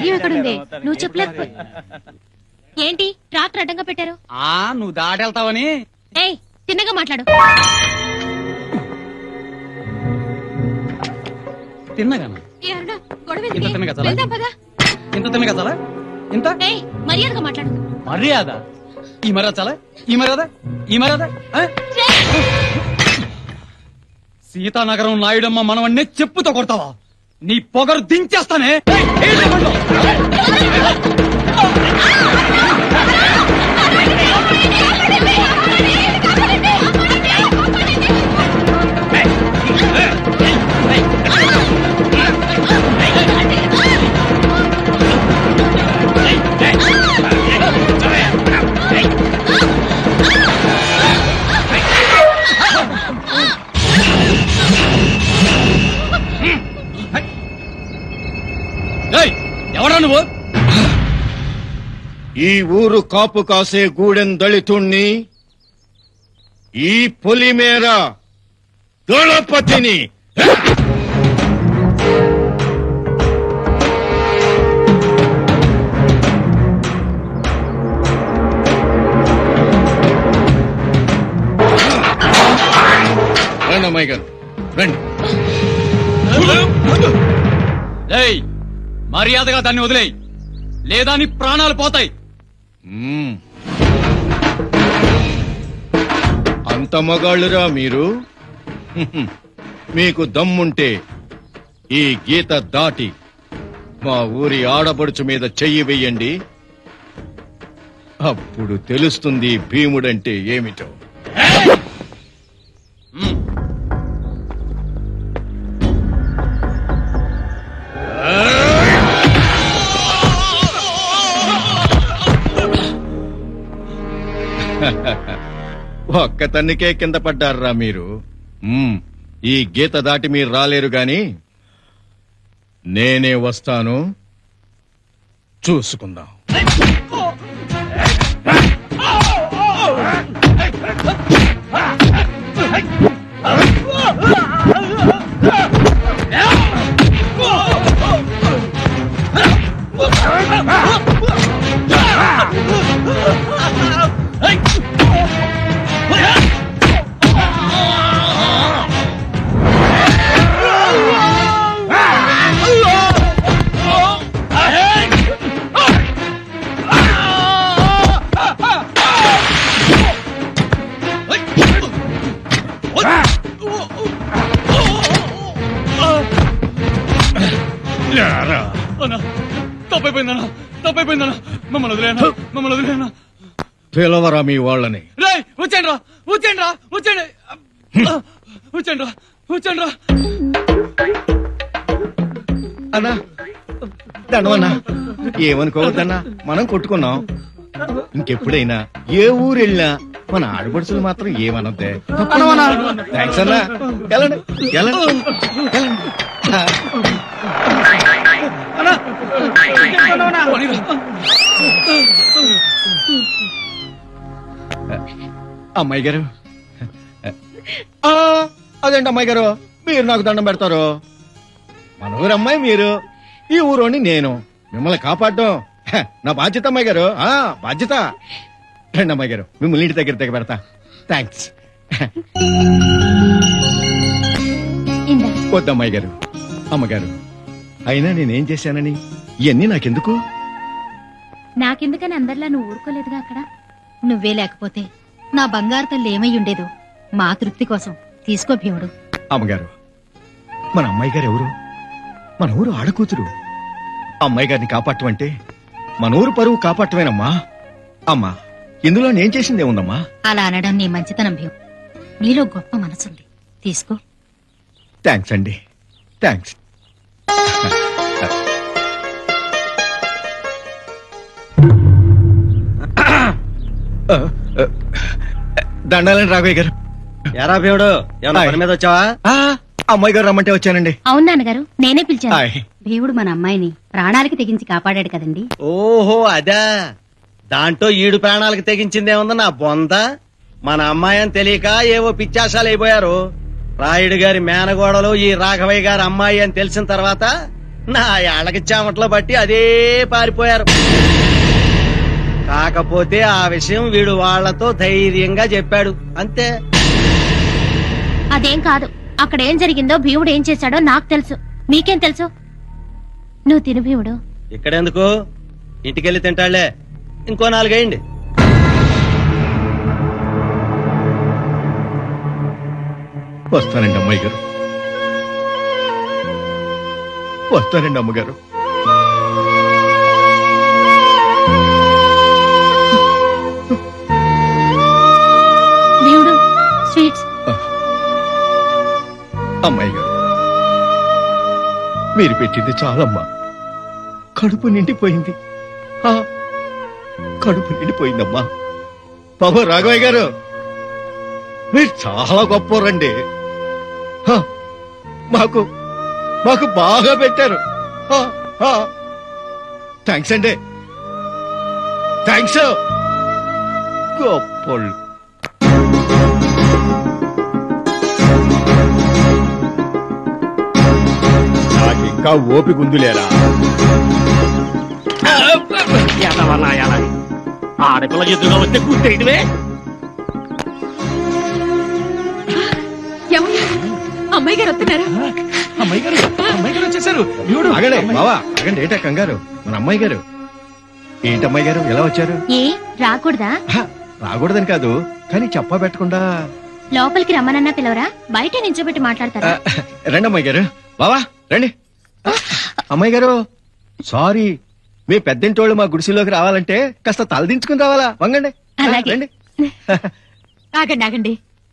భాగ్యం ఎక్కడుంది నువ్వు చెప్పలేకపో ఏంటి ట్రాక్టర్ అడ్డంగా పెట్టారు ఆ నువ్వు దాటెళ్తావని ఏయ్ తిన్నగా మాట్లాడు తిన్నగాను ఏ అరుణ, గొడవ ఇంత ఎందుకే? తిన్నగా చాలా? వెళ్దాం పదా ఇంత తిన్నగా చాలా ఇంత ఏయ్ మర్యాదగా మాట్లాడు మర్యాద ఈ మర్యాద చాలా ఈ మర్యాద ఈ మర్యాద ఆ? సీతానగరం నాయుడమ్మ మనవన్నే చెప్పుతో కొడతావా నీ పొగరు దించేస్తానే ఏయ్, ఏయ్, లేవండు. ఏయ్, ఎవరా నువ్వు ఈ ఊరు కాపు కాసే గూడెం దళితుణ్ణి ఈ పొలిమేర దళపతిని రండి అమ్మాయి గారు రండి ఏయ్ మర్యాదగా దాన్ని వదిలేయ్ లేదా నీ ప్రాణాలు పోతాయి మ్మ్. అంత మగాళ్ళురా మీరు హ్మ్. మీకు దమ్ముంటే ఈ గీత దాటి మా ఊరి ఆడపడుచు మీద చెయ్యి వెయ్యండి అప్పుడు తెలుస్తుంది భీముడంటే ఏమిటో ఒక్క తన్నికే కింద పడ్డారా మీరు మ్మ్. ఈ గీత దాటి మీరు రాలేరు గాని నేనే వస్తాను చూసుకుందాం అన్నా తప్పైపోయిందన్నా తప్పైపోయిందన్నా మమ్మల్ని వదిలేనా మమ్మల్ని వదిలేనా పిలవరా మీ వాళ్ళని రేయ్ వచ్చేయండి రా వచ్చేయండి రా వచ్చేయండి వచ్చేయండి రా వచ్చేయండి రా అన్నా దండవన్నా ఏమనుకోవద్దన్నా మనం కొట్టుకున్నాం ఇంకెప్పుడైనా ఏ ఊరు వెళ్ళినా మన ఆడపడుచులు మాత్రం ఏమనొద్దే థ్యాంక్స్ అన్నా వెళ్ళండి వెళ్ళండి వెళ్ళండి అమ్మాయి గారు ఆ, అదేంటి అమ్మాయి గారు మీరు నాకు దండం పెడతారు మన ఊరు అమ్మాయి మీరు ఈ ఊరోని నేను మిమ్మల్ని కాపాడడం హ, నా బాధ్యత అమ్మాయి గారు ఆ బాధ్యత రండి అమ్మాయి గారు మిమ్మల్ని ఇంటి దగ్గర దగ్గర పెడతా థ్యాంక్స్ ఇందా వద్దు అమ్మాయి గారు అమ్మగారు అయినా నేనేం చేశానని ఇవన్నీ నాకెందుకు నాకెందుకని అందరిలా నువ్వు ఊరుకోలేదుగా అక్కడ నువ్వే లేకపోతే నా బంగారు తల్లి ఏమై ఉండేదు మా తృప్తి కోసం తీసుకో భీముడు అమ్మగారు మన అమ్మాయి గారు ఎవరు మన ఊరు ఆడకూతురు అమ్మాయి గారిని కాపాడటం అంటే మన ఊరు పరువు కాపాడటమేనమ్మా అమ్మా ఇందులో నేను చేసిందే ఉందమ్మా అలా అనడం నీ మంచితనం భీము నీలో గొప్ప మనసుంది తీసుకో థ్యాంక్స్ అండి థ్యాంక్స్ దండాలని రాఘవయ్య గారు ఎరా భీముడు ఏమన్నా పని మీద వచ్చావా ఆ, అమ్మాయి గారు రమ్మంటే వచ్చానండి అవును నాన్నగారు నేనే పిలిచాను హాయ్. భీముడు మన అమ్మాయిని ప్రాణాలకి తెగించి కాపాడాడు కదండి ఓహో అదా దాంట్లో ఈడు ప్రాణాలకు తెగించిందేముంది నా బొంద మన అమ్మాయి అని తెలియక ఏవో పిచ్చాశాలు అయిపోయారు రాయుడు గారి మేనగోడలు ఈ రాఘవయ్య గారి అమ్మాయి అని తెలిసిన తర్వాత నా ఏళ్ళకి చెమట్లో బట్టి అదే పారిపోయారు కాకపోతే ఆ విషయం వీడు వాళ్ళతో ధైర్యంగా చెప్పాడు అంతే అదేం కాదు అక్కడ ఏం జరిగిందో భీముడు ఏం చేశాడో నాకు తెలుసు మీకేం తెలుసు నువ్వు తిను భీముడు ఇక్కడెందుకు ఇంటికెళ్ళి తింటాళ్లే ఇంకో నాలుగేయండి వస్తానండి అమ్మాయి గారు వస్తానండి అమ్మగారు భీముడు స్వీట్స్ అమ్మాయి గారు మీరు పెట్టింది చాలమ్మా కడుపు నిండిపోయింది ఆ, కడుపు నిండిపోయిందమ్మా బాబు రాఘవయ్య గారు మీరు చాలా గొప్పవారండి హ, మాకు మాకు బాగా పెట్టారు థ్యాంక్స్ అండి థ్యాంక్స్ గొప్పోళ్ళు నాకు ఇంకా ఓపిక ఉందిలేరా ఎదవన్నా ఎదవి ఆడపిల్ల ఎదురుగా వస్తే కూర్చేయడమే అమ్మాయి గారు వస్తున్నారా అమ్మాయి గారు అమ్మాయి గారు వచ్చేసారు దేవుడు ఆగండి బావా ఆగండి ఏంటా కంగారు మన అమ్మాయి గారు ఏంటి అమ్మాయి గారు ఎలా వచ్చారు ఏ రాకూడదా హ, రాకూడదని కాదు కానీ చెప్పా పెట్టకుండా లోపలికి రమ్మనన్నా పిలవరా బయట నించోబెట్టి ఆ, మాట్లాడతారా రండి అమ్మాయి గారు బావా రండి అమ్మాయి గారు సారీ మీ పెద్దింటోళ్ళు మా గుడిసెలోకి రావాలంటే కాస్త తలదించుకుని రావాలా వంగండి అలాగే. రండి ఆగండి ఆగండి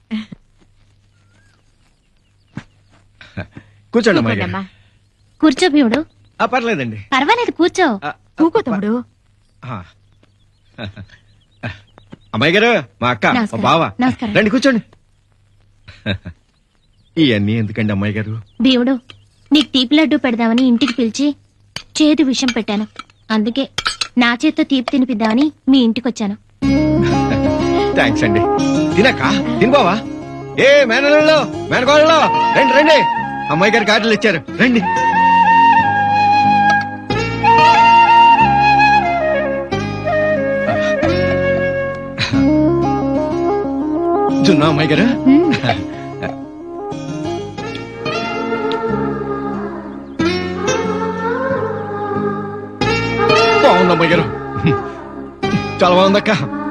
కూర్చోండి అమ్మాయి గారు కూర్చో భీముడు ఆ, పర్లేదండి పర్వాలేదు కూర్చో ఆ, కూకో తమ్ముడు ఆ. అమ్మాయి గారు మా అక్క మా నమస్కారం. బావ నమస్కారం. రండి కూర్చోండి ఇవన్నీ ఎందుకండి అమ్మాయి గారు భీముడు నీకు తీపి లడ్డు పెడదామని ఇంటికి పిలిచి చేదు విషం పెట్టాను అందుకే నా చేత్తో తీపి తినిపిద్దామని మీ ఇంటికి వచ్చాను థ్యాంక్స్ అండి తినక్క తిని బావా ఏ మేనల్లో మేనకోళ్ళలో రండి రండి అమ్మాయి గారి కార్డులు ఇచ్చారు రండి జున్నా అమ్మాయి గారు మ్మ్. బాగుంది అమ్మాయి గారు చాలా బాగుందక్క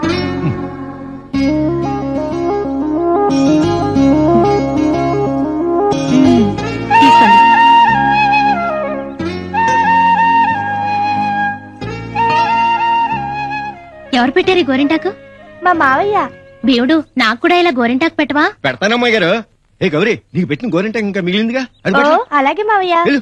మ్మ్. తీసుకోండి ఎవరు పెట్టారు ఈ గోరింటాకు మా మావయ్య భీముడు నాకు కూడా ఇలా గోరింటాకు పెట్టవా పెడతాను అమ్మాయి గారు ఏ గౌరీ నీకు పెట్టిన గోరింట ఇంకా మిగిలిందిగా అది ఓ పెట్టు. అలాగే మావయ్య వెళ్ళు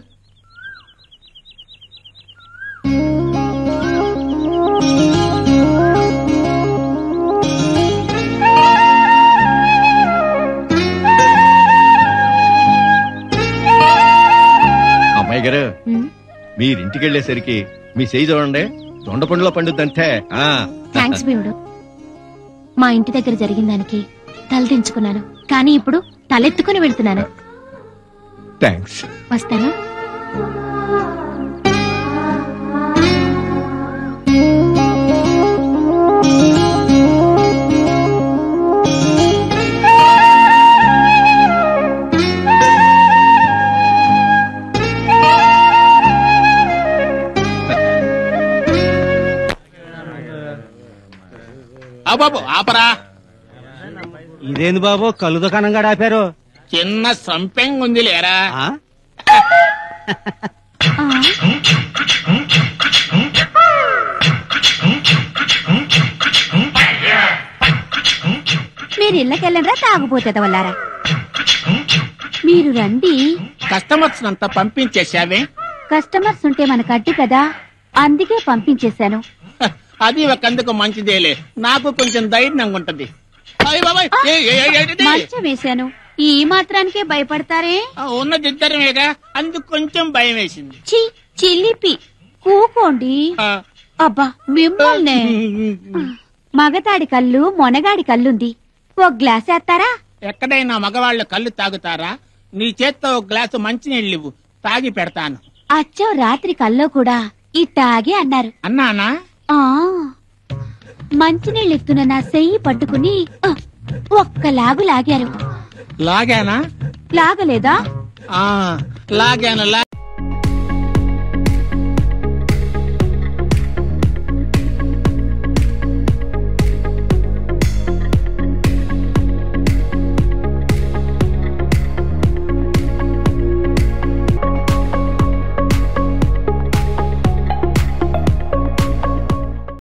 అమ్మాయి గారు మ్మ్. మీరింటికి వెళ్ళేసరికి మీ చేయి చూడండి దొండ పండులో పండుద్దంతే ఆ థ్యాంక్స్ భీముడు మా ఇంటి దగ్గర జరిగిన దానికి తలదించుకున్నాను కానీ ఇప్పుడు తలెత్తుకుని వెళ్తున్నాను థ్యాంక్స్ వస్తాను ఆ బాబు ఆపరా ఇదేంది బాబు కళ్ళు దుకాణంగా ఆపారు చిన్న సంపెంగ్ ఉంది లేరా ఆ? మీరు ఇళ్ళకెళ్ళరా తాగుపోతే వల్లారా మీరు రండి కస్టమర్స్ అంతా పంపించేశావే కస్టమర్స్ ఉంటే మనకు అడ్డు కదా అందుకే పంపించేశాను హ, అది ఒకందుకు మంచిదేలే నాకు కొంచెం ధైర్యంగా ఉంటది అయ్ బాబాయ్, ఏ, ఏ, ఏ, ఏంటిది? మంచం వేశాను ఈ మాత్రానికే భయపడతారే ఆ, ఉన్నది ఇద్దరమేగా అందుకు కొంచెం భయం వేసింది చి చిల్లిపి కూకోండి ఆ, అబ్బా మిమ్మల్నే మగతాడి కళ్ళు మొనగాడి కళ్ళుంది ఓ గ్లాస్ వేస్తారా ఎక్కడైనా మగవాళ్ళు కళ్ళు తాగుతారా నీ చేత్తో ఒక గ్లాసు మంచినీళ్ళు ఇవ్వు తాగి పెడతాను అచ్చం రాత్రి కల్లో కూడా ఇట్టాగే అన్నారు అన్నానా ఆ మంచినీళ్ళు ఎత్తున నా చెయ్యి పట్టుకుని ఆ, ఒక్క లాగు లాగారు లాగానా లాగలేదా ఆ లాగాను లా